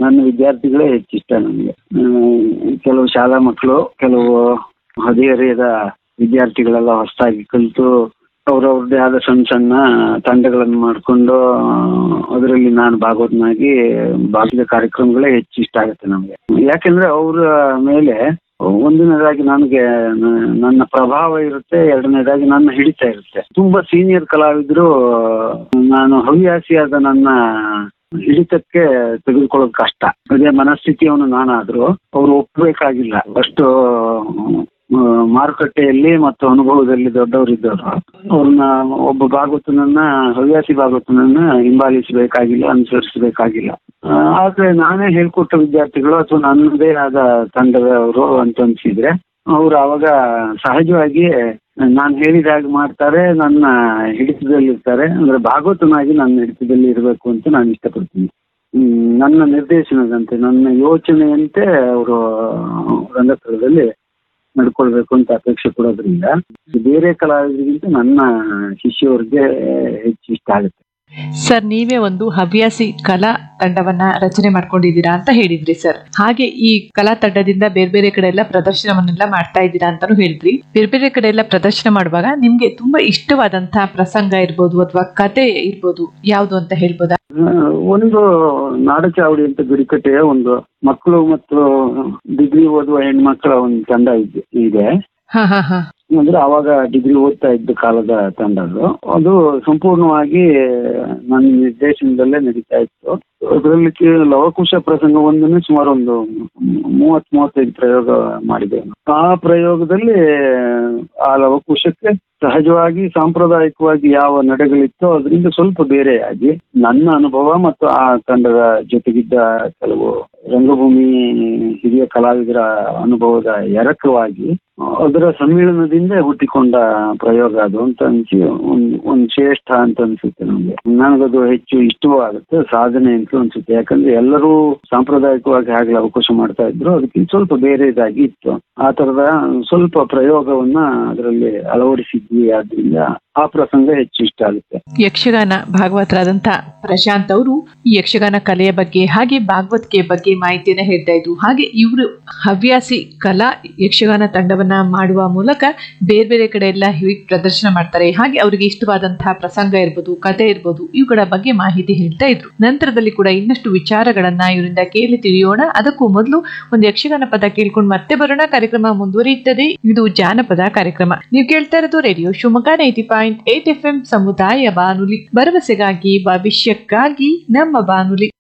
ನನ್ನ ವಿದ್ಯಾರ್ಥಿಗಳೇ ಹೆಚ್ಚಿಷ್ಟ ನನಗೆ ಕೆಲವು ಶಾಲಾ ಮಕ್ಕಳು ಕೆಲವು ಹದಿಹರೆಯದ ವಿದ್ಯಾರ್ಥಿಗಳೆಲ್ಲ ಹೊಸದಾಗಿ ಕಲಿತು ಅವ್ರವ್ರದ್ದೇ ಆದ ಸಣ್ಣ ಸಣ್ಣ ತಂಡಗಳನ್ನು ಮಾಡಿಕೊಂಡು ಅದರಲ್ಲಿ ನಾನು ಭಾಗವತನಾಗಿ ಭಾಗದ ಕಾರ್ಯಕ್ರಮಗಳೇ ಹೆಚ್ಚು ಇಷ್ಟ ಆಗುತ್ತೆ ನಮಗೆ ಯಾಕೆಂದ್ರೆ ಅವರ ಮೇಲೆ ಒಂದನೇದಾಗಿ ನನಗೆ ನ- ನನ್ನ ಪ್ರಭಾವ ಇರುತ್ತೆ ಎರಡನೇದಾಗಿ ನನ್ನ ಹಿಡಿತ ಇರುತ್ತೆ ತುಂಬಾ ಸೀನಿಯರ್ ಕಲಾವಿದರು ನಾನು ಹವ್ಯಾಸಿಯಾದ ನನ್ನ ಹಿಡಿತಕ್ಕೆ ತೆಗೆದುಕೊಳ್ಳೋದು ಕಷ್ಟ ಅದೇ ಮನಸ್ಥಿತಿಯವನು ನಾನಾದ್ರೂ ಅವ್ರು ಒಪ್ಪಬೇಕಾಗಿಲ್ಲ ಅಷ್ಟು ಆ, ಮಾರುಕಟ್ಟೆಯಲ್ಲಿ ಮತ್ತು ಅನುಭವದಲ್ಲಿ ದೊಡ್ಡವರಿದ್ದವರು ಅವ್ರನ್ನ ಒಬ್ಬ ಭಾಗವತನನ್ನ ಹವ್ಯಾಸಿ ಭಾಗವತನನ್ನ ಹಿಂಬಾಲಿಸಬೇಕಾಗಿಲ್ಲ ಅನುಸರಿಸಬೇಕಾಗಿಲ್ಲ ಆ, ಆದ್ರೆ ನಾನೇ ಹೇಳ್ಕೊಟ್ಟ ವಿದ್ಯಾರ್ಥಿಗಳು ಅಥವಾ ನನ್ನದೇ ಆದ ತಂಡದವರು ಅಂತ ಅನ್ಸಿದ್ರೆ ಅವ್ರು ಅವಾಗ ಸಹಜವಾಗಿ ನಾನು ಹೇಳಿದ ಹಾಗೆ ಮಾಡ್ತಾರೆ ನನ್ನ ಹಿಡಿತದಲ್ಲಿ ಇರ್ತಾರೆ ಅಂದ್ರೆ ಭಾಗವತನಾಗಿ ನನ್ನ ಹಿಡಿತದಲ್ಲಿ ಇರಬೇಕು ಅಂತ ನಾನು ಇಷ್ಟಪಡ್ತೀನಿ ಹ್ಮ್, ನನ್ನ ನಿರ್ದೇಶನದಂತೆ ನನ್ನ ಯೋಚನೆಯಂತೆ ಅವರು ರಂಗಸ್ಥಳದಲ್ಲಿ ನಡ್ಕೊಳ್ಬೇಕು ಅಂತ ಅಪೇಕ್ಷೆ ಕೊಡೋದ್ರಿಂದ ಬೇರೆ ಕಲಾವಿದರಿಗಿಂತ ನನ್ನ ಶಿಷ್ಯವರಿಗೆ ಹೆಚ್ಚು ಇಷ್ಟ ಆಗುತ್ತೆ ಸರ್ ನೀವೇ ಒಂದು ಹವ್ಯಾಸಿ ಕಲಾ ತಂಡವನ್ನ ರಚನೆ ಮಾಡ್ಕೊಂಡಿದ್ದೀರಾ ಅಂತ ಹೇಳಿದ್ರಿ ಸರ್ ಹಾಗೆ ಈ ಕಲಾ ತಂಡದಿಂದ ಬೇರೆ ಬೇರೆ ಕಡೆ ಎಲ್ಲ ಪ್ರದರ್ಶನವನ್ನೆಲ್ಲ ಮಾಡ್ತಾ ಇದ್ದೀರಾ ಅಂತಾನು ಹೇಳಿದ್ರಿ ಬೇರೆ ಬೇರೆ ಕಡೆ ಎಲ್ಲ ಪ್ರದರ್ಶನ ಮಾಡುವಾಗ ನಿಮ್ಗೆ ತುಂಬಾ ಇಷ್ಟವಾದಂತಹ ಪ್ರಸಂಗ ಇರ್ಬೋದು ಅಥವಾ ಕತೆ ಇರ್ಬೋದು ಯಾವುದು ಅಂತ ಹೇಳ್ಬೋದಾ ಆ, ಒಂದು ನಾಡಚಾವಡಿ ಅಂತ ಗುಡಿಕಟ್ಟೆಯ ಒಂದು ಮಕ್ಕಳು ಮತ್ತು ಡಿಗ್ರಿ ಓದುವ ಹೆಣ್ಮಕ್ಳ ಒಂದು ತಂಡ ಇದೆ ಇದೆ ಹಾ ಹಾ ಹಾ ಅಂದ್ರೆ ಅವಾಗ ಡಿಗ್ರಿ ಓದ್ತಾ ಇದ್ದ ಕಾಲದ ತಂಡ ಅದು ಅದು ಸಂಪೂರ್ಣವಾಗಿ ನನ್ನ ನಿರ್ದೇಶನದಲ್ಲೇ ನಡೀತಾ ಇತ್ತು ಅದರಲ್ಲಿ ಕೆ- ಲವಕುಶ ಪ್ರಸಂಗ ಒಂದನ್ನು ಸುಮಾರು ಒಂದು ಮೂವತ್ ಮೂವತ್ತೈದು ಪ್ರಯೋಗ ಮಾಡಿದೆ ಆ ಪ್ರಯೋಗದಲ್ಲಿ ಆ ಲವಕುಶಕ್ಕೆ ಸಹಜವಾಗಿ ಸಾಂಪ್ರದಾಯಿಕವಾಗಿ ಯಾವ ನಡೆಗಳಿತ್ತೋ ಅದರಿಂದ ಸ್ವಲ್ಪ ಬೇರೆಯಾಗಿ ನನ್ನ ಅನುಭವ ಮತ್ತು ಆ ತಂಡದ ಜೊತೆಗಿದ್ದ ಕೆಲವು ರಂಗಭೂಮಿ ಹಿರಿಯ ಕಲಾವಿದರ ಅನುಭವದ ಎರಕವಾಗಿ ಅದರ ಸಮ್ಮಿಳನದಿಂದ ಹುಟ್ಟಿಕೊಂಡ ಪ್ರಯೋಗ ಅದು ಅಂತ ಅನ್ಸಿ ಒಂದ್ ಒಂದ್ ಶ್ರೇಷ್ಠ ಅಂತ ಅನ್ಸುತ್ತೆ ನಮ್ಗೆ ನನಗದು ಹೆಚ್ಚು ಇಷ್ಟವೂ ಆಗುತ್ತೆ ಸಾಧನೆ ಅಂತ ಅನ್ಸುತ್ತೆ ಯಾಕಂದ್ರೆ ಎಲ್ಲರೂ ಸಾಂಪ್ರದಾಯಿಕವಾಗಿ ಹಾಗೆ ಅವಕಾಶ ಮಾಡ್ತಾ ಇದ್ರು ಅದಕ್ಕಿಂತ ಸ್ವಲ್ಪ ಬೇರೆದಾಗಿ ಇತ್ತು ಆ ತರದ ಸ್ವಲ್ಪ ಪ್ರಯೋಗವನ್ನ ಅದರಲ್ಲಿ ಅಳವಡಿಸಿದ್ವಿ ಆದ್ರಿಂದ ಆ ಪ್ರಸಂಗ ಹೆಚ್ಚು ಇಷ್ಟ ಆಗುತ್ತೆ ಯಕ್ಷಗಾನ ಭಾಗವತರಾದಂಥ ಪ್ರಶಾಂತ್ ಅವರು ಈ ಯಕ್ಷಗಾನ ಕಲೆಯ ಬಗ್ಗೆ ಹಾಗೆ ಭಾಗವತಿಕೆ ಬಗ್ಗೆ ಮಾಹಿತಿಯನ್ನ ಹೇಳ್ತಾ ಇದ್ರು ಹಾಗೆ ಇವರು ಹವ್ಯಾಸಿ ಕಲಾ ಯಕ್ಷಗಾನ ತಂಡವನ್ನ ಮಾಡುವ ಮೂಲಕ ಬೇರೆ ಬೇರೆ ಕಡೆ ಎಲ್ಲ ಹೇಗೆ ಪ್ರದರ್ಶನ ಮಾಡ್ತಾರೆ ಹಾಗೆ ಅವರಿಗೆ ಇಷ್ಟವಾದಂತಹ ಪ್ರಸಂಗ ಇರ್ಬೋದು ಕತೆ ಇರ್ಬೋದು ಇವುಗಳ ಬಗ್ಗೆ ಮಾಹಿತಿ ಹೇಳ್ತಾ ಇದ್ರು ನಂತರದಲ್ಲಿ ಕೂಡ ಇನ್ನಷ್ಟು ವಿಚಾರಗಳನ್ನ ಇವರಿಂದ ಕೇಳಿ ತಿಳಿಯೋಣ ಅದಕ್ಕೂ ಮೊದಲು ಒಂದು ಯಕ್ಷಗಾನ ಪದ ಕೇಳ್ಕೊಂಡು ಮತ್ತೆ ಬರೋಣ ಕಾರ್ಯಕ್ರಮ ಮುಂದುವರಿಯುತ್ತದೆ ಇದು ಜಾನಪದ ಕಾರ್ಯಕ್ರಮ ನೀವು ಕೇಳ್ತಾ ಇರೋದು radio Shivamogga ninety point eight F M ಸಮುದಾಯ ಬಾನುಲಿ ಭರವಸೆಗಾಗಿ ಭವಿಷ್ಯಕ್ಕಾಗಿ ನಮ್ಮ ಬಾನುಲಿ